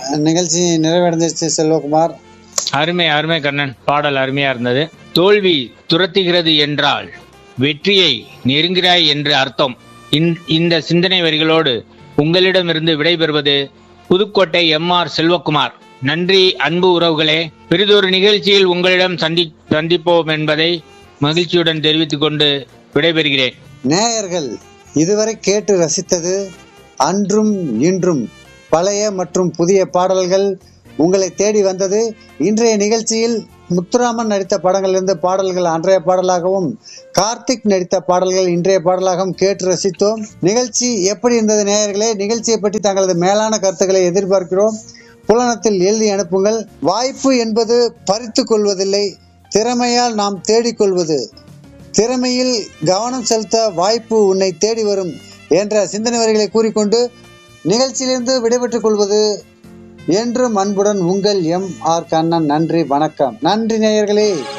நிகழ்ச்சி நிறைவடைந்துச்சு செல்வகுமார் அருமை அருமை கண்ணன் பாடல் அருமையா இருந்தது தோல்வி துரத்துகிறது என்றால் வெற்றியை நெருங்கிறாய் என்று அர்த்தம் இந்த- இந்த சிந்தனை வரிகளோடு உங்களிடமிருந்து விடைபெறுவது புதுக்கோட்டை எம் ஆர் செல்வகுமார் நன்றி அன்பு உறவுகளே பெரிதொரு நிகழ்ச்சியில் உங்களிடம் சந்தி சந்திப்போம் என்பதை மகிழ்ச்சியுடன் தெரிவித்துக் கொண்டு விடைபெறுகிறேன் நேயர்கள் இதுவரை கேட்டு ரசித்தது அன்றும் இன்றும் பழைய மற்றும் புதிய பாடல்கள் உங்களை தேடி வந்தது இன்றைய நிகழ்ச்சியில் முத்துராமன் நடித்த படங்களிலிருந்து பாடல்கள் அன்றைய பாடலாகவும் கார்த்திக் நடித்த பாடல்கள் இன்றைய பாடலாகவும் கேட்டு ரசித்தோம் நிகழ்ச்சி எப்படி இருந்தது நேயர்களே நிகழ்ச்சியை பற்றி தங்களது மேலான கருத்துக்களை எதிர்பார்க்கிறோம் புலனத்தில் எழுதி அனுப்புங்கள் வாய்ப்பு என்பது பறித்து கொள்வதில்லை திறமையால் நாம் தேடிக்கொள்வது திறமையில் கவனம் செலுத்த வாய்ப்பு உன்னை தேடி வரும் என்ற சிந்தனை வரிகளை கூறிக்கொண்டு நிகழ்ச்சியிலிருந்து விடைபெற்றுக் கொள்வது என்றும் அன்புடன் உங்கள் எம் ஆர் கண்ணன் நன்றி வணக்கம் நன்றி நேயர்களே